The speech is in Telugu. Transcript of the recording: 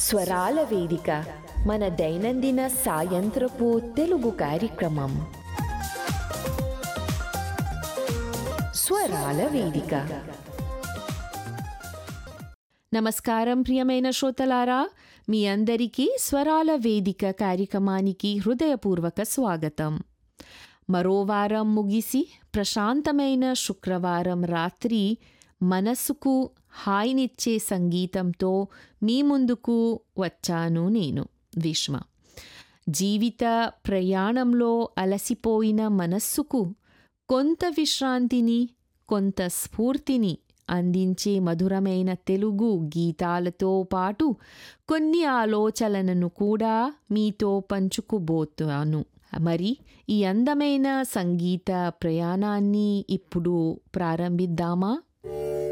స్వరాల వేదిక మన దైనందిన సాయంత్రపు తెలుగు కార్యక్రమం స్వరాల వేదిక నమస్కారం ప్రియమైన శ్రోతలారా మీ అందరికీ స్వరాల వేదిక కార్యక్రమానికి హృదయపూర్వక స్వాగతం మరో వారం ముగిసి ప్రశాంతమైన శుక్రవారం రాత్రి మనస్సుకు హాయినిచ్చే సంగీతంతో మీ ముందుకు వచ్చాను నేను విష్మ జీవిత ప్రయాణంలో అలసిపోయిన మనస్సుకు కొంత విశ్రాంతిని కొంత స్ఫూర్తిని అందించే మధురమైన తెలుగు గీతాలతో పాటు కొన్ని ఆలోచనలను కూడా మీతో పంచుకుబోతాను మరి ఈ అందమైన సంగీత ప్రయాణాన్ని ఇప్పుడు ప్రారంభిద్దామా